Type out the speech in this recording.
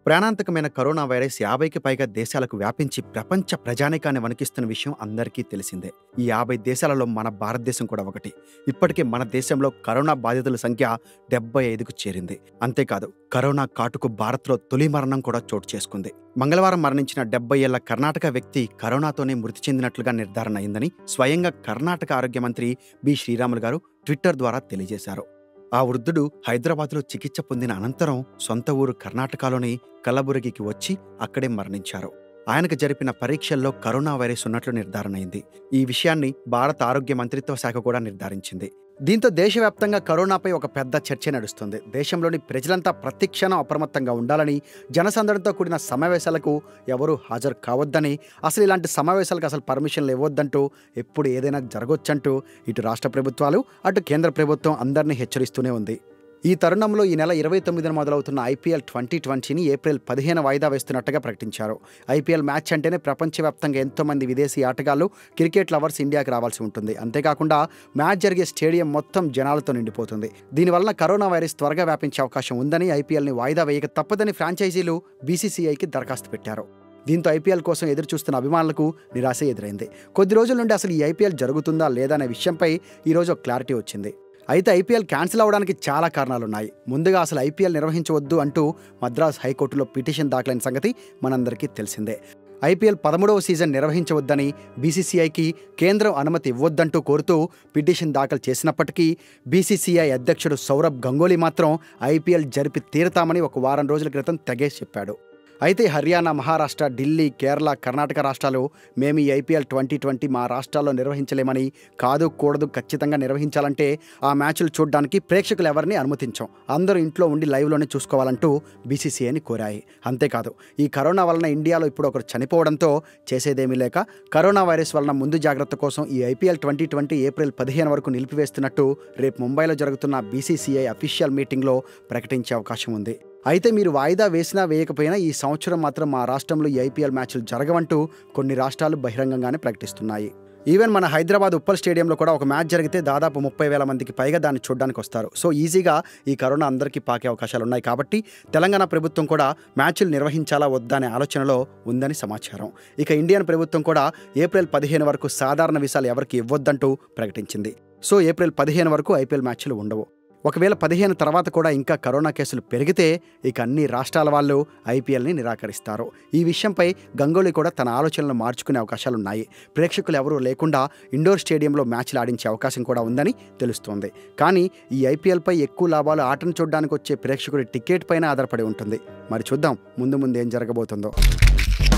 ప్రాణాంతకమైన corona virus యాభైకి పైగా దేశాలకు వ్యాపించి ప్రపంచ ప్రజానికాన్ని వణికిస్తున్న విషయం అందరికీ తెలిసిందే ఈ యాభై దేశాలలో మన భారతదేశం కూడా ఒకటి ఇప్పటికే మన దేశంలో కరోనా బాధితుల సంఖ్య డెబ్బై ఐదుకు చేరింది అంతేకాదు కరోనా కాటుకు భారత్లో తొలి మరణం కూడా చోటు చేసుకుంది మంగళవారం మరణించిన డెబ్బై ఏళ్ల కర్ణాటక వ్యక్తి కరోనాతోనే మృతి చెందినట్లుగా నిర్ధారణ అయిందని స్వయంగా కర్ణాటక ఆరోగ్య మంత్రి బి శ్రీరాములు గారు ట్విట్టర్ ద్వారా తెలియజేశారు ఆ వృద్ధుడు హైదరాబాద్లో చికిత్స పొందిన అనంతరం సొంత ఊరు కర్ణాటకలోని కలబురగికి వచ్చి అక్కడే మరణించారు ఆయనకు జరిపిన పరీక్షల్లో కరోనా వైరస్ ఉన్నట్లు నిర్ధారణ అయింది ఈ విషయాన్ని భారత ఆరోగ్య మంత్రిత్వ శాఖ కూడా నిర్ధారించింది దీంతో దేశవ్యాప్తంగా కరోనాపై ఒక పెద్ద చర్చ నడుస్తుంది దేశంలోని ప్రజలంతా ప్రతిక్షణం అప్రమత్తంగా ఉండాలని జనసందడితో కూడిన సమావేశాలకు ఎవరూ హాజరు కావద్దని అసలు ఇలాంటి సమావేశాలకు అసలు పర్మిషన్లు ఇవ్వొద్దంటూ ఎప్పుడు ఏదైనా జరగొచ్చంటూ ఇటు రాష్ట్ర ప్రభుత్వాలు అటు కేంద్ర ప్రభుత్వం అందరినీ హెచ్చరిస్తూనే ఉంది ఈ తరుణంలో ఈ నెల ఇరవై తొమ్మిదిన మొదలవుతున్న ఐపీఎల్ ట్వంటీ ట్వంటీని ఏప్రిల్ పదిహేను వాయిదా వేస్తున్నట్టుగా ప్రకటించారు ఐపీఎల్ మ్యాచ్ అంటేనే ప్రపంచవ్యాప్తంగా ఎంతోమంది విదేశీ ఆటగాళ్లు క్రికెట్ లవర్స్ ఇండియాకి రావాల్సి ఉంటుంది అంతేకాకుండా మ్యాచ్ జరిగే స్టేడియం మొత్తం జనాలతో నిండిపోతుంది దీనివల్ల కరోనా వైరస్ త్వరగా వ్యాపించే అవకాశం ఉందని ఐపీఎల్ని వాయిదా వేయక తప్పదని ఫ్రాంచైజీలు బీసీసీఐకి దరఖాస్తు పెట్టారు దీంతో ఐపీఎల్ కోసం ఎదురు చూస్తున్న అభిమానులకు నిరాశ ఎదురైంది కొద్ది రోజుల నుండి అసలు ఈ ఐపీఎల్ జరుగుతుందా లేదా అనే విషయంపై ఈరోజు ఒక క్లారిటీ వచ్చింది అయితే ఐపీఎల్ క్యాన్సిల్ అవ్వడానికి చాలా కారణాలున్నాయి ముందుగా అసలు ఐపీఎల్ నిర్వహించవద్దు అంటూ మద్రాస్ హైకోర్టులో పిటిషన్ దాఖలైన సంగతి మనందరికీ తెలిసిందే ఐపీఎల్ పదమూడవ సీజన్ నిర్వహించవద్దని బీసీసీఐకి కేంద్రం అనుమతి ఇవ్వొద్దంటూ కోరుతూ పిటిషన్ దాఖలు చేసినప్పటికీ బీసీసీఐ అధ్యక్షుడు సౌరభ్ గంగోలీ మాత్రం ఐపీఎల్ జరిపి తీరతామని ఒక వారం రోజుల క్రితం తెగేసి చెప్పాడు అయితే హర్యానా మహారాష్ట్ర ఢిల్లీ కేరళ కర్ణాటక రాష్ట్రాలు మేము ఈ ఐపీఎల్ ట్వంటీ ట్వంటీ మా రాష్ట్రాల్లో నిర్వహించలేమని కాదు కూడదు ఖచ్చితంగా నిర్వహించాలంటే ఆ మ్యాచ్లు చూడడానికి ప్రేక్షకులు ఎవరిని అనుమతించాం అందరూ ఇంట్లో ఉండి లైవ్లోనే చూసుకోవాలంటూ బీసీసీఐని కోరాయి అంతేకాదు ఈ కరోనా వలన ఇండియాలో ఇప్పుడు ఒకరు చనిపోవడంతో చేసేదేమీ లేక కరోనా వైరస్ వలన ముందు జాగ్రత్త కోసం ఈ ఐపీఎల్ ట్వంటీ ట్వంటీ ఏప్రిల్ పదిహేను వరకు నిలిపివేస్తున్నట్టు రేపు ముంబైలో జరుగుతున్న బీసీసీఐ అఫీషియల్ మీటింగ్లో ప్రకటించే అవకాశం ఉంది అయితే మీరు వాయిదా వేసినా వేయకపోయినా ఈ సంవత్సరం మాత్రం మా రాష్ట్రంలో ఈ ఐపీఎల్ మ్యాచ్లు జరగవంటూ కొన్ని రాష్ట్రాలు బహిరంగంగానే ప్రకటిస్తున్నాయి ఈవెన్ మన హైదరాబాద్ ఉప్పల్ స్టేడియంలో కూడా ఒక మ్యాచ్ జరిగితే దాదాపు ముప్పై వేల మందికి పైగా దాన్ని చూడడానికి వస్తారు సో ఈజీగా ఈ కరోనా అందరికీ పాకే అవకాశాలు ఉన్నాయి కాబట్టి తెలంగాణ ప్రభుత్వం కూడా మ్యాచ్లు నిర్వహించాలా వద్దా అనే ఆలోచనలో ఉందని సమాచారం ఇక ఇండియన్ ప్రభుత్వం కూడా ఏప్రిల్ పదిహేను వరకు సాధారణ వీసాలు ఎవరికి ఇవ్వొద్దంటూ ప్రకటించింది సో ఏప్రిల్ పదిహేను వరకు ఐపీఎల్ మ్యాచ్లు ఉండవు ఒకవేళ పదిహేను తర్వాత కూడా ఇంకా కరోనా కేసులు పెరిగితే ఇక అన్ని రాష్ట్రాల వాళ్ళు ఐపీఎల్ని నిరాకరిస్తారు ఈ విషయంపై గంగోలీ కూడా తన ఆలోచనలు మార్చుకునే అవకాశాలున్నాయి ప్రేక్షకులు ఎవరూ లేకుండా ఇండోర్ స్టేడియంలో మ్యాచ్లు ఆడించే అవకాశం కూడా ఉందని తెలుస్తోంది కానీ ఈ ఐపీఎల్పై ఎక్కువ లాభాలు ఆటను చూడడానికి వచ్చే ప్రేక్షకుడి టికెట్ పైన ఆధారపడి ఉంటుంది మరి చూద్దాం ముందు ముందు ఏం జరగబోతుందో